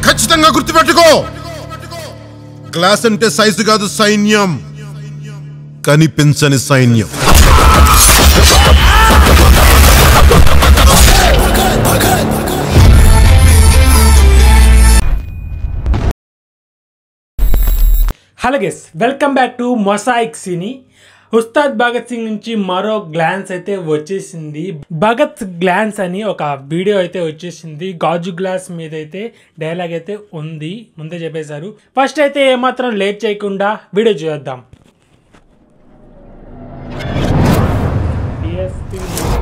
ఖచ్చితంగా గుర్తుపెట్టుకో గ్లాస్ అంటే సైజు కాదు సైన్యం కనిపించని సైన్యం hello guys welcome back to Mosaic cine Ustaad Bhagat Singh నుంచి మరో గ్లాన్స్ అయితే వచ్చేసింది భగత్ గ్లాన్స్ అని ఒక వీడియో అయితే వచ్చేసింది గాజు గ్లాస్ మీద అయితే డైలాగ్ అయితే ఉంది ముందే చెప్పేశారు ఫస్ట్ అయితే ఏమాత్రం లేట్ చేయకుండా వీడియో చూద్దాం DSP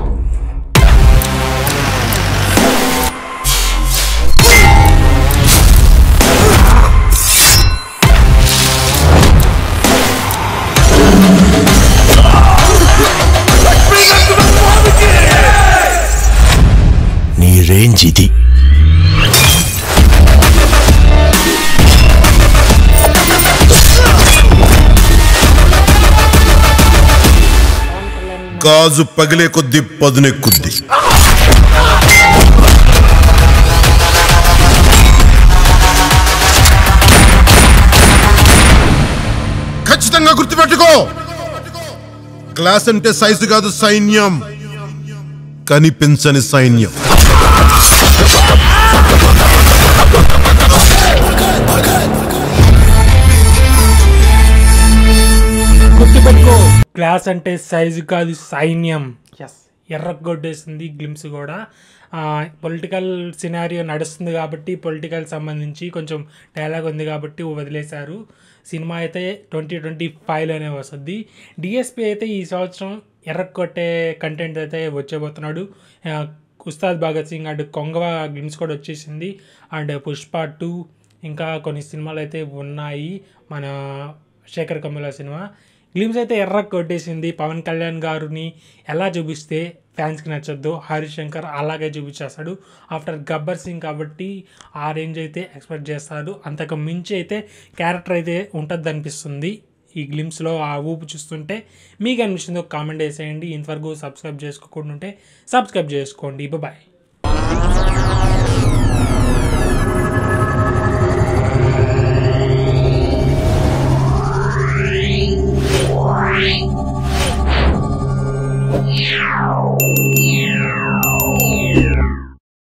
నీ రేంజ్ ఇది గాజు పగిలే కొద్ది పదునెక్కుద్ది ఖచ్చితంగా గుర్తుపెట్టుకో గ్లాస్ అంటే సైజు కాదు సైన్యం కనిపించని సైన్యం గుర్తుపెట్టుకో క్లాస్ అంటే సైజు కాదు సైన్యం ఎస్ ఎర్రగొట్టేసింది గ్లిమ్స్ కూడా పొలిటికల్ సినారియో నడుస్తుంది కాబట్టి పొలిటికల్ సంబంధించి కొంచెం డైలాగ్ ఉంది కాబట్టి వదిలేశారు సినిమా అయితే ట్వంటీ ట్వంటీ ఫైవ్లోనే వస్తుంది డిఎస్పి అయితే ఈ సంవత్సరం ఎర్రగొట్టే కంటెంట్ అయితే వచ్చేబోతున్నాడు ఆ, ఉస్తాద్ భగత్ సింగ్ అండ్ కొంగవ గ్లిమ్స్ కూడా వచ్చేసింది అండ్ పుష్ప టూ ఇంకా కొన్ని సినిమాలు అయితే ఉన్నాయి మన శేఖర్ కమ్ముల సినిమా గ్లిమ్స్ అయితే ఎర్ర కొట్టేసింది పవన్ కళ్యాణ్ గారిని ఎలా చూపిస్తే ఫ్యాన్స్కి నచ్చొద్దు హరీష్ శంకర్ అలాగే చూపించేస్తాడు ఆఫ్టర్ గబ్బర్ సింగ్ కాబట్టి ఆ రేంజ్ అయితే ఎక్స్పెక్ట్ చేస్తాడు అంతకు మించి అయితే క్యారెక్టర్ అయితే ఉంటుంది అనిపిస్తుంది ఈ గ్లిమ్స్లో ఆ ఊపు చూస్తుంటే మీకు అనిపిస్తుందో కామెంట్ వేసేయండి ఇంతవరకు సబ్స్క్రైబ్ చేసుకోకుండా ఉంటే సబ్స్క్రైబ్ చేసుకోండి బాయ్